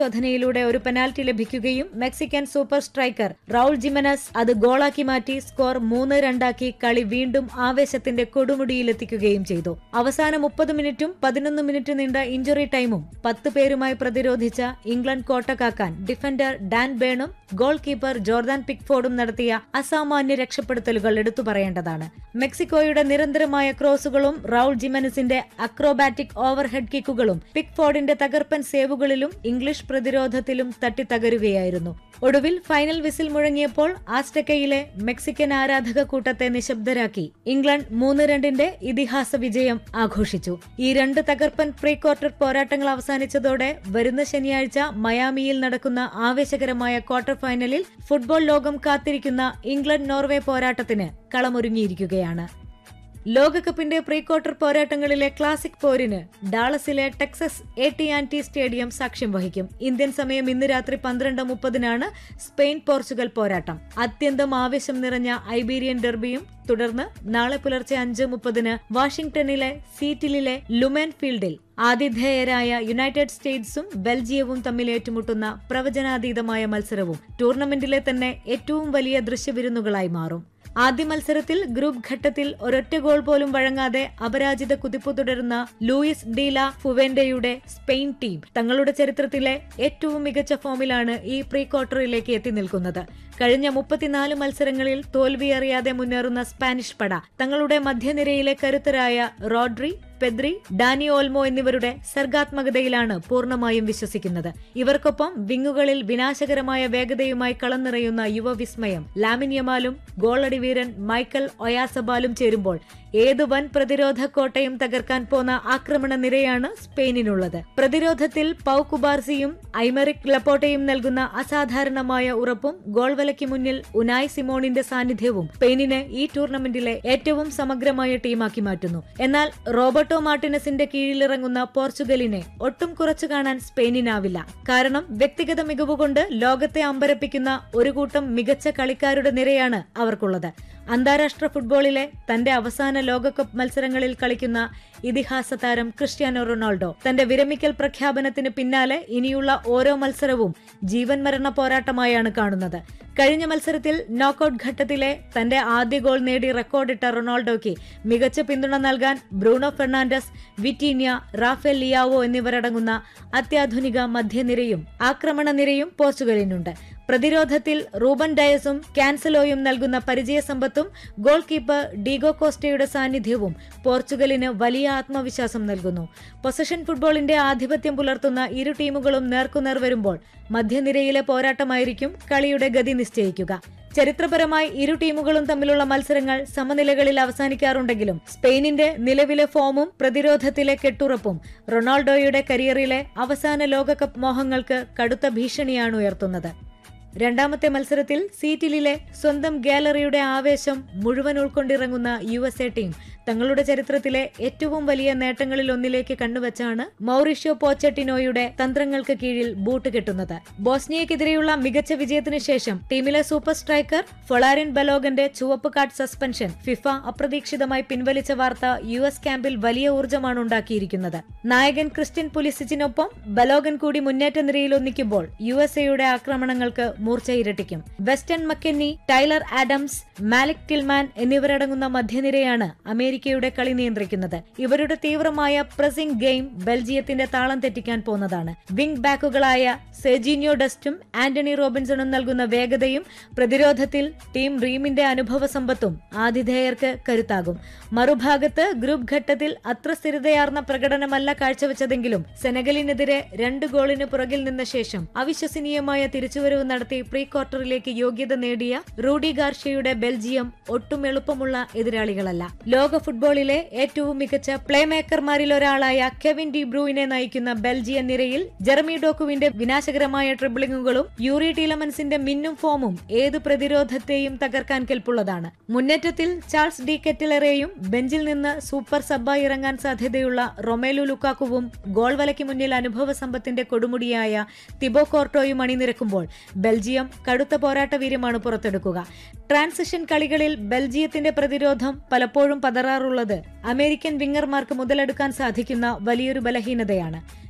പരിശോധനയിലൂടെ ഒരു പെനാൽറ്റി ലഭിക്കുകയും Mexican super striker Raul Jimenez അത് ഗോളാക്കി മാറ്റി സ്കോർ മൂന്ന് രണ്ടാക്കി കളി വീണ്ടും ആവേശത്തിന്റെ കൊടുമുടിയിലെത്തിക്കുകയും ചെയ്തു അവസാന മുപ്പത് മിനിറ്റും പതിനൊന്ന് മിനിറ്റ് നീണ്ട ഇഞ്ചുറി ടൈമും പത്ത് പേരുമായി പ്രതിരോധിച്ച ഇംഗ്ലണ്ട് കോട്ട കാക്കാൻ ഡിഫൻഡർ ഡാൻ ബേണും ഗോൾ കീപ്പർ ജോർദാൻ പിക്ഫോർഡും നടത്തിയ അസാമാന്യ രക്ഷപ്പെടുത്തലുകൾ എടുത്തു പറയേണ്ടതാണ് മെക്സിക്കോയുടെ നിരന്തരമായ ക്രോസുകളും റൌൾ ജിമനസിന്റെ അക്രോബാറ്റിക് ഓവർഹെഡ് കിക്കുകളും പിക്ഫോർഡിന്റെ തകർപ്പൻ സേവുകളിലും ഇംഗ്ലീഷ് പ്രതിരോധത്തിലും തട്ടിത്തകരുകയായിരുന്നു ഒടുവിൽ ഫൈനൽ വിസിൽ മുഴങ്ങിയപ്പോൾ ആസ്റ്റക്കയിലെ മെക്സിക്കൻ ആരാധക കൂട്ടത്തെ നിശബ്ദരാക്കി ഇംഗ്ലണ്ട് മൂന്ന് രണ്ടിന്റെ ഇതിഹാസ വിജയം ആഘോഷിച്ചു ഈ രണ്ട് തകർപ്പൻ പ്രീ ക്വാർട്ടർ പോരാട്ടങ്ങൾ അവസാനിച്ചതോടെ വരുന്ന ശനിയാഴ്ച മയാമിയിൽ നടക്കുന്ന ആവേശകരമായ ക്വാർട്ടർ ഫൈനലിൽ ഫുട്ബോൾ ലോകം കാത്തിരിക്കുന്ന ഇംഗ്ലണ്ട് നോർവേ പോരാട്ടത്തിന് കളമൊരുങ്ങിയിരിക്കുകയാണ് ലോകകപ്പിന്റെ പ്രീ ക്വാർട്ടർ പോരാട്ടങ്ങളിലെ ക്ലാസിക് പോരിന് ഡാളസിലെ Texas A T and T stadium സാക്ഷ്യം വഹിക്കും ഇന്ത്യൻ സമയം ഇന്ന് രാത്രി പന്ത്രണ്ട് മുപ്പതിനാണ് സ്പെയിൻ പോർച്ചുഗൽ പോരാട്ടം അത്യന്തം ആവേശം നിറഞ്ഞ ഐബീരിയൻ ഡെർബിയും തുടർന്ന് നാളെ പുലർച്ചെ അഞ്ച് മുപ്പതിന് വാഷിംഗ്ടണിലെ സീറ്റിലിലെ ലുമെൻ ഫീൽഡിൽ ആതിഥേയരായ യുണൈറ്റഡ് സ്റ്റേറ്റ്സും ബെൽജിയവും തമ്മിൽ ഏറ്റുമുട്ടുന്ന പ്രവചനാതീതമായ മത്സരവും ടൂർണമെന്റിലെ തന്നെ ഏറ്റവും വലിയ ദൃശ്യവിരുന്നുകളായി മാറും ആദ്യ മത്സരത്തിൽ ഗ്രൂപ്പ് ഘട്ടത്തിൽ ഒരൊറ്റ ഗോൾ പോലും വഴങ്ങാതെ അപരാജിത കുതിപ്പ് തുടരുന്ന ലൂയിസ് ഡീല ഫുവെന്റയുടെ സ്പെയിൻ ടീം തങ്ങളുടെ ചരിത്രത്തിലെ ഏറ്റവും മികച്ച ഫോമിലാണ് ഈ പ്രീ ക്വാർട്ടറിലേക്ക് എത്തി നിൽക്കുന്നത് കഴിഞ്ഞ മുപ്പത്തിനാല് മത്സരങ്ങളിൽ തോൽവിയറിയാതെ മുന്നേറുന്ന സ്പാനിഷ് പട തങ്ങളുടെ മധ്യനിരയിലെ കരുത്തരായ റോഡ്രി പെദ്രി ഡാനി ഓൽമോ എന്നിവരുടെ സർഗാത്മകതയിലാണ് പൂർണ്ണമായും വിശ്വസിക്കുന്നത് ഇവർക്കൊപ്പം വിങ്ങുകളിൽ വിനാശകരമായ വേഗതയുമായി കളം നിറയുന്ന യുവവിസ്മയം ലാമിന്യമാലും ഗോളടി വീരൻ മൈക്കൽ ഒയാസബാലും ചേരുമ്പോൾ ഏത് വൻ പ്രതിരോധ കോട്ടയും തകർക്കാൻ പോന്ന ആക്രമണ നിരയാണ് സ്പെയിനിനുള്ളത് പ്രതിരോധത്തിൽ പൌ കുബാർസിയും ഐമറിക് ലപ്പോട്ടയും നൽകുന്ന അസാധാരണമായ ഉറപ്പും ഗോൾ വലയ്ക്ക് മുന്നിൽ ഉനായ് സിമോണിന്റെ സാന്നിധ്യവും സ്പെയിനിനെ ഈ ടൂർണമെന്റിലെ ഏറ്റവും സമഗ്രമായ ടീമാക്കി മാറ്റുന്നു എന്നാൽ റോബർട്ടോ മാർട്ടിനസിന്റെ കീഴിലിറങ്ങുന്ന പോർച്ചുഗലിനെ ഒട്ടും കുറച്ചു കാണാൻ സ്പെയിനിനാവില്ല കാരണം വ്യക്തിഗത മികവുകൊണ്ട് ലോകത്തെ അമ്പരപ്പിക്കുന്ന ഒരു കൂട്ടം മികച്ച കളിക്കാരുടെ നിരയാണ് അവർക്കുള്ളത് അന്താരാഷ്ട്ര ഫുട്ബോളിലെ തന്റെ അവസാന ലോകകപ്പ് മത്സരങ്ങളിൽ കളിക്കുന്ന ഇതിഹാസ താരം ക്രിസ്ത്യാനോ റൊണാൾഡോ തന്റെ വിരമിക്കൽ പ്രഖ്യാപനത്തിന് പിന്നാലെ ഇനിയുള്ള ഓരോ മത്സരവും ജീവൻ മരണ പോരാട്ടമായാണ് കാണുന്നത് കഴിഞ്ഞ മത്സരത്തിൽ നോക്കൌട്ട് ഘട്ടത്തിലെ തന്റെ ആദ്യ ഗോൾ നേടി റെക്കോർഡിട്ട റൊണാൾഡോയ്ക്ക് മികച്ച പിന്തുണ നൽകാൻ Bruno Fernandes Vitinha Rafael Leao എന്നിവരടങ്ങുന്ന അത്യാധുനിക മധ്യനിരയും ആക്രമണ നിരയും പോർച്ചുഗലിനുണ്ട് പ്രതിരോധത്തിൽ റൂബൻ ഡയസും ക്യാൻസലോയും നൽകുന്ന പരിചയസമ്പത്തും ഗോൾ കീപ്പർ ഡീഗോ കോസ്റ്റയുടെ സാന്നിധ്യവും പോർച്ചുഗലിന് വലിയ ആത്മവിശ്വാസം നൽകുന്നു പൊസഷൻ ഫുട്ബോളിന്റെ ആധിപത്യം പുലർത്തുന്ന ഇരു ടീമുകളും നേർക്കുനേർ വരുമ്പോൾ മധ്യനിരയിലെ പോരാട്ടമായിരിക്കും കളിയുടെ ഗതി നിശ്ചയിക്കുക ചരിത്രപരമായി ഇരു ടീമുകളും തമ്മിലുള്ള മത്സരങ്ങൾ സമനിലകളിൽ അവസാനിക്കാറുണ്ടെങ്കിലും സ്പെയിനിന്റെ നിലവിലെ ഫോമും പ്രതിരോധത്തിലെ കെട്ടുറപ്പും റൊണാൾഡോയുടെ കരിയറിലെ അവസാന ലോകകപ്പ് മോഹങ്ങൾക്ക് കടുത്ത ഭീഷണിയാണ് ഉയർത്തുന്നത് രണ്ടാമത്തെ മത്സരത്തിൽ സീറ്റിലിലെ സ്വന്തം ഗാലറിയുടെ ആവേശം മുഴുവൻ ഉൾക്കൊണ്ടിറങ്ങുന്ന യു എസ് എ ടീം തങ്ങളുടെ ചരിത്രത്തിലെ ഏറ്റവും വലിയ നേട്ടങ്ങളിൽ ഒന്നിലേക്ക് കണ്ണുവച്ചാണ് മൗറിഷ്യോ പോച്ചട്ടിനോയുടെ തന്ത്രങ്ങൾക്ക് കീഴിൽ ബൂട്ട് കെട്ടുന്നത് ബോസ്നിയക്കെതിരെയുള്ള മികച്ച വിജയത്തിന് ശേഷം ടീമിലെ സൂപ്പർ സ്ട്രൈക്കർ ഫൊളാരിൻ ബലോഗന്റെ ചുവപ്പ് കാർഡ് സസ്പെൻഷൻ ഫിഫ അപ്രതീക്ഷിതമായി പിൻവലിച്ച വാർത്ത യു എസ് ക്യാമ്പിൽ വലിയ ഊർജ്ജമാണ് ഉണ്ടാക്കിയിരിക്കുന്നത് നായകൻ ക്രിസ്ത്യൻ പുലിസിച്ചിനൊപ്പം ബലോഗൻ കൂടി മുന്നേറ്റ നിരയിൽ ഒന്നിക്കുമ്പോൾ യു എസ് എയുടെ ആക്രമണങ്ങൾക്ക് മൂർച്ച ഇരട്ടിക്കും Weston McKennie Tyler Adams Malik Tillman എന്നിവരടങ്ങുന്ന മധ്യനിരയാണ് അമേരിക്കയുടെ കളി നിയന്ത്രിക്കുന്നത് ഇവരുടെ തീവ്രമായ പ്രസിംഗ് ഗെയിം ബെൽജിയത്തിന്റെ താളം തെറ്റിക്കാൻ പോന്നതാണ് വിംഗ് ബാക്കുകളായ സെജിനിയോ ഡസ്റ്റും ആന്റണി റോബിൻസണും നൽകുന്ന വേഗതയും പ്രതിരോധത്തിൽ ടീം റീമിന്റെ അനുഭവ സമ്പത്തും ആതിഥേയർക്ക് കരുത്താകും മറുഭാഗത്ത് ഗ്രൂപ്പ് ഘട്ടത്തിൽ അത്ര സ്ഥിരതയാർന്ന പ്രകടനമല്ല കാഴ്ചവെച്ചതെങ്കിലും സെനഗലിനെതിരെ രണ്ട് ഗോളിന് പുറകിൽ നിന്ന ശേഷം അവിശ്വസനീയമായ തിരിച്ചുവരവ് നടത്തി പ്രീ ക്വാർട്ടറിലേക്ക് യോഗ്യത നേടിയ റൂഡി ഗാർഷ്യയുടെ ബെൽജിയം ഒട്ടും എളുപ്പമുള്ള എതിരാളികളല്ല ലോക ഫുട്ബോളിലെ ഏറ്റവും മികച്ച പ്ലേ മേക്കർമാരിൽ ഒരാളായ കെവിൻ ഡി ബ്രൂയിനെ നയിക്കുന്ന ബെൽജിയൻ നിരയിൽ ജെറമി ഡോക്കുവിന്റെ വിനാശകരമായ ട്രിബിളിങ്ങുകളും യൂറി ടീലമൻസിന്റെ മിന്നും ഫോമും ഏത് പ്രതിരോധത്തെയും തകർക്കാൻ കെൽപ്പുള്ളതാണ് മുന്നേറ്റത്തിൽ ചാൾസ് ഡി കെറ്റിലറേയും ബെഞ്ചിൽ നിന്ന് സൂപ്പർ സബ്ബായി ഇറങ്ങാൻ സാധ്യതയുള്ള റൊമേലു ലുക്കാക്കുവും ഗോൾ വലയ്ക്ക് മുന്നിൽ അനുഭവ സമ്പത്തിന്റെ കൊടുമുടിയായ തിബോ കോർട്ടോയും അണിനിരക്കുമ്പോൾ ബെൽജിയം കടുത്ത പോരാട്ട വീര്യമാണ് പുറത്തെടുക്കുക ട്രാൻസിഷൻ കളികളിൽ ബെൽജിയത്തിന്റെ പ്രതിരോധം പലപ്പോഴും പതറാറുള്ളത് അമേരിക്കൻ വിങ്ങർമാർക്ക് മുതലെടുക്കാൻ സാധിക്കുന്ന വലിയൊരു ബലഹീനതയാണ്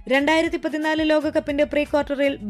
രണ്ടായിരത്തി പതിനാല് ലോകകപ്പിന്റെ പ്രീ ക്വാർട്ടറിൽ